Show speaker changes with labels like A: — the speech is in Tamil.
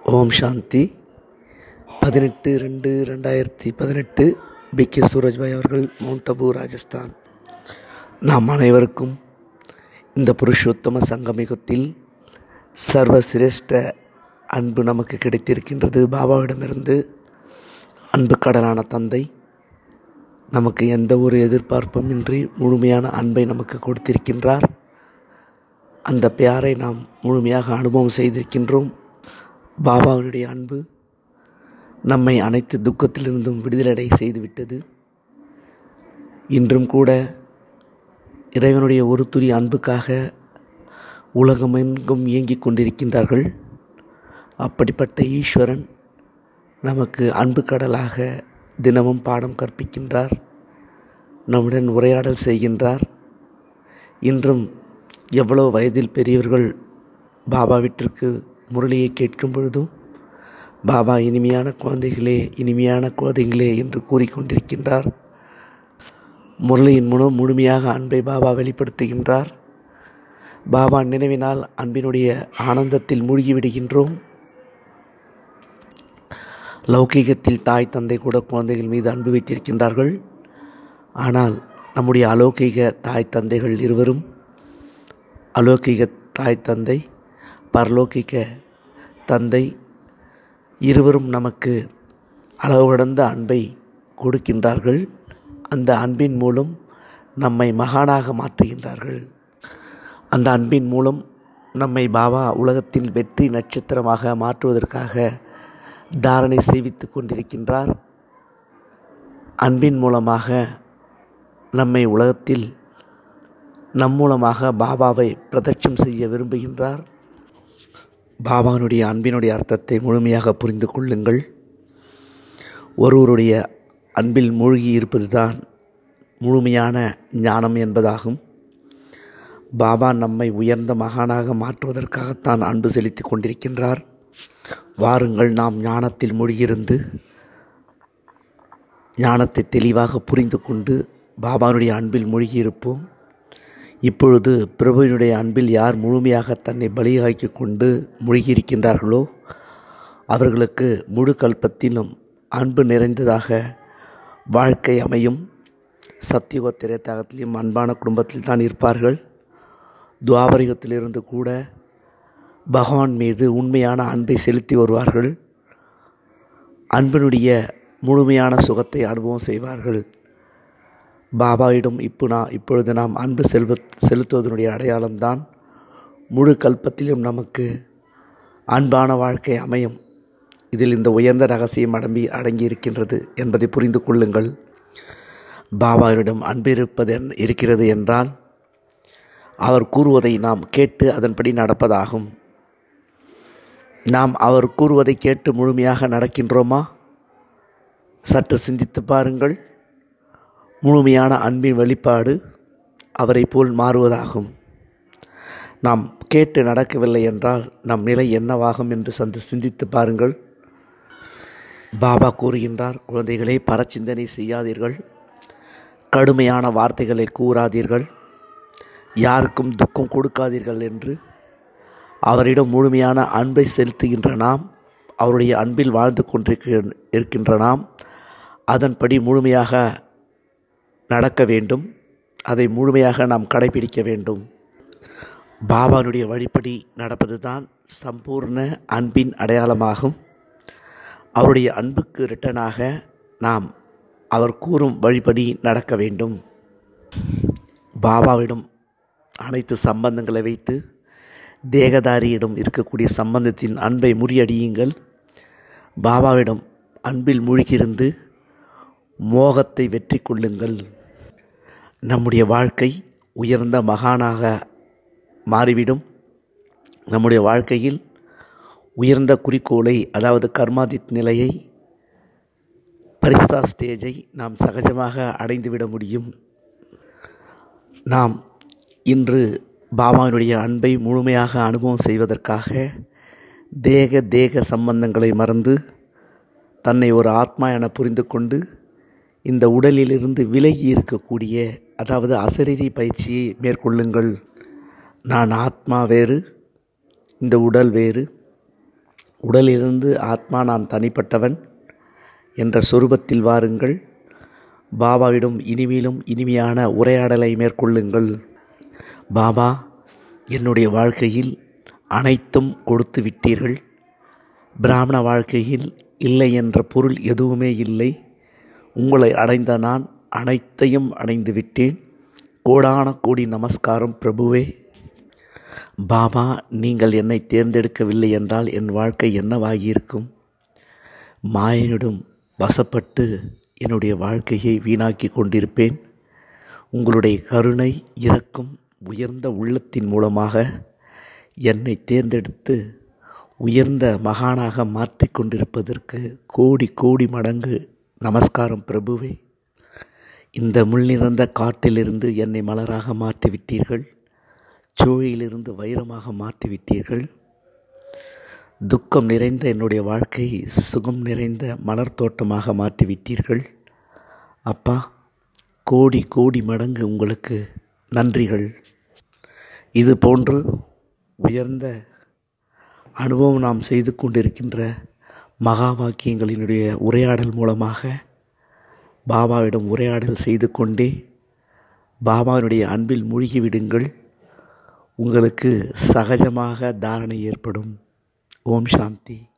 A: ஓம் சாந்தி பதினெட்டு ரெண்டு ரெண்டாயிரத்தி பதினெட்டு பி கே சூரஜ்பாய் அவர்கள் மவுண்ட் அபு ராஜஸ்தான் நாம் அனைவருக்கும் இந்த புருஷோத்தம சங்கமிகத்தில் சர்வ சிரேஷ்ட அன்பு நமக்கு கிடைத்திருக்கின்றது பாபாவிடமிருந்து அன்பு கடலான தந்தை நமக்கு எந்த ஒரு எதிர்பார்ப்பும் இன்றி முழுமையான அன்பை நமக்கு கொடுத்திருக்கின்றார் அந்த பெயாரை நாம் முழுமையாக அனுபவம் செய்திருக்கின்றோம் பாபாவினுடைய அன்பு நம்மை அனைத்து துக்கத்திலிருந்தும் விடுதலை செய்துவிட்டது இன்றும் கூட இறைவனுடைய ஒரு துளி அன்புக்காக உலகமெங்கும் இயங்கிக் கொண்டிருக்கின்றார்கள் அப்படிப்பட்ட ஈஸ்வரன் நமக்கு அன்பு கடலாக தினமும் பாடம் கற்பிக்கின்றார் நம்முடன் உரையாடல் செய்கின்றார் இன்றும் எவ்வளோ வயதில் பெரியவர்கள் பாபா வீட்டிற்கு முரளியை கேட்கும் பொழுதும் பாபா இனிமையான குழந்தைகளே இனிமையான குழந்தைகளே என்று கூறிக்கொண்டிருக்கின்றார் முரளியின் மூலம் முழுமையாக அன்பை பாபா வெளிப்படுத்துகின்றார் பாபா நினைவினால் அன்பினுடைய ஆனந்தத்தில் மூழ்கிவிடுகின்றோம் லௌகீகத்தில் தாய் தந்தை கூட குழந்தைகள் மீது அன்பு வைத்திருக்கின்றார்கள் ஆனால் நம்முடைய அலௌகீக தாய் தந்தைகள் இருவரும் அலௌகிக தாய் தந்தை பரலோகிக தந்தை இருவரும் நமக்கு அளவு கடந்த அன்பை கொடுக்கின்றார்கள் அந்த அன்பின் மூலம் நம்மை மகானாக மாற்றுகின்றார்கள் அந்த அன்பின் மூலம் நம்மை பாபா உலகத்தில் வெற்றி நட்சத்திரமாக மாற்றுவதற்காக தாரணை செய்வித்து கொண்டிருக்கின்றார் அன்பின் மூலமாக நம்மை உலகத்தில் நம் மூலமாக பாபாவை பிரதட்சம் செய்ய விரும்புகின்றார் பாபாவினுடைய அன்பினுடைய அர்த்தத்தை முழுமையாக புரிந்து கொள்ளுங்கள் ஒருவருடைய அன்பில் மூழ்கி இருப்பதுதான் முழுமையான ஞானம் என்பதாகும் பாபா நம்மை உயர்ந்த மகானாக மாற்றுவதற்காகத்தான் அன்பு செலுத்தி கொண்டிருக்கின்றார் வாருங்கள் நாம் ஞானத்தில் மூழ்கியிருந்து ஞானத்தை தெளிவாக புரிந்து கொண்டு பாபானுடைய அன்பில் மூழ்கியிருப்போம் இப்பொழுது பிரபுவினுடைய அன்பில் யார் முழுமையாக தன்னை பலியாக்கி கொண்டு மூழ்கியிருக்கின்றார்களோ அவர்களுக்கு முழு கல்பத்திலும் அன்பு நிறைந்ததாக வாழ்க்கை அமையும் சத்தியுக திரைத்தகத்திலும் அன்பான குடும்பத்தில் தான் இருப்பார்கள் துவாபரிகத்திலிருந்து கூட பகவான் மீது உண்மையான அன்பை செலுத்தி வருவார்கள் அன்பினுடைய முழுமையான சுகத்தை அனுபவம் செய்வார்கள் பாபாவிடம் இப்போ நான் இப்பொழுது நாம் அன்பு செல்வ செலுத்துவதனுடைய அடையாளம்தான் முழு கல்பத்திலும் நமக்கு அன்பான வாழ்க்கை அமையும் இதில் இந்த உயர்ந்த ரகசியம் அடம்பி அடங்கி இருக்கின்றது என்பதை புரிந்து கொள்ளுங்கள் பாபாவிடம் அன்பு இருப்பது இருக்கிறது என்றால் அவர் கூறுவதை நாம் கேட்டு அதன்படி நடப்பதாகும் நாம் அவர் கூறுவதை கேட்டு முழுமையாக நடக்கின்றோமா சற்று சிந்தித்து பாருங்கள் முழுமையான அன்பின் வெளிப்பாடு அவரை போல் மாறுவதாகும் நாம் கேட்டு நடக்கவில்லை என்றால் நம் நிலை என்னவாகும் என்று சந்து சிந்தித்து பாருங்கள் பாபா கூறுகின்றார் குழந்தைகளே பரச்சிந்தனை செய்யாதீர்கள் கடுமையான வார்த்தைகளை கூறாதீர்கள் யாருக்கும் துக்கம் கொடுக்காதீர்கள் என்று அவரிடம் முழுமையான அன்பை செலுத்துகின்ற நாம் அவருடைய அன்பில் வாழ்ந்து கொண்டிருக்க இருக்கின்ற நாம் அதன்படி முழுமையாக நடக்க வேண்டும் அதை முழுமையாக நாம் கடைபிடிக்க வேண்டும் பாபானுடைய வழிப்படி நடப்பது தான் சம்பூர்ண அன்பின் அடையாளமாகும் அவருடைய அன்புக்கு ரிட்டனாக நாம் அவர் கூறும் வழிபடி நடக்க வேண்டும் பாபாவிடம் அனைத்து சம்பந்தங்களை வைத்து தேகதாரியிடம் இருக்கக்கூடிய சம்பந்தத்தின் அன்பை முறியடியுங்கள் பாபாவிடம் அன்பில் மூழ்கியிருந்து மோகத்தை வெற்றி கொள்ளுங்கள் நம்முடைய வாழ்க்கை உயர்ந்த மகானாக மாறிவிடும் நம்முடைய வாழ்க்கையில் உயர்ந்த குறிக்கோளை அதாவது கர்மாதித் நிலையை பரிசா ஸ்டேஜை நாம் சகஜமாக அடைந்துவிட முடியும் நாம் இன்று பாபாவினுடைய அன்பை முழுமையாக அனுபவம் செய்வதற்காக தேக தேக சம்பந்தங்களை மறந்து தன்னை ஒரு ஆத்மா என புரிந்து கொண்டு இந்த உடலிலிருந்து விலகி இருக்கக்கூடிய அதாவது அசரீரி பயிற்சியை மேற்கொள்ளுங்கள் நான் ஆத்மா வேறு இந்த உடல் வேறு உடலிலிருந்து ஆத்மா நான் தனிப்பட்டவன் என்ற சொரூபத்தில் வாருங்கள் பாபாவிடம் இனிமேலும் இனிமையான உரையாடலை மேற்கொள்ளுங்கள் பாபா என்னுடைய வாழ்க்கையில் அனைத்தும் கொடுத்து விட்டீர்கள் பிராமண வாழ்க்கையில் இல்லை என்ற பொருள் எதுவுமே இல்லை உங்களை அடைந்த நான் அனைத்தையும் அடைந்து விட்டேன் கோடான கோடி நமஸ்காரம் பிரபுவே பாபா நீங்கள் என்னை தேர்ந்தெடுக்கவில்லை என்றால் என் வாழ்க்கை என்னவாகியிருக்கும் மாயனிடம் வசப்பட்டு என்னுடைய வாழ்க்கையை வீணாக்கி கொண்டிருப்பேன் உங்களுடைய கருணை இறக்கும் உயர்ந்த உள்ளத்தின் மூலமாக என்னை தேர்ந்தெடுத்து உயர்ந்த மகானாக மாற்றிக் கொண்டிருப்பதற்கு கோடி கோடி மடங்கு நமஸ்காரம் பிரபுவே இந்த முள் நிறைந்த காட்டிலிருந்து என்னை மலராக மாற்றிவிட்டீர்கள் சோழியிலிருந்து வைரமாக மாற்றிவிட்டீர்கள் துக்கம் நிறைந்த என்னுடைய வாழ்க்கை சுகம் நிறைந்த மலர் தோட்டமாக மாற்றிவிட்டீர்கள் அப்பா கோடி கோடி மடங்கு உங்களுக்கு நன்றிகள் இது போன்று உயர்ந்த அனுபவம் நாம் செய்து கொண்டிருக்கின்ற மகா வாக்கியங்களினுடைய உரையாடல் மூலமாக பாபாவிடம் உரையாடல் செய்து கொண்டே பாபாவினுடைய அன்பில் மூழ்கிவிடுங்கள் உங்களுக்கு சகஜமாக தாரணை ஏற்படும் ஓம் சாந்தி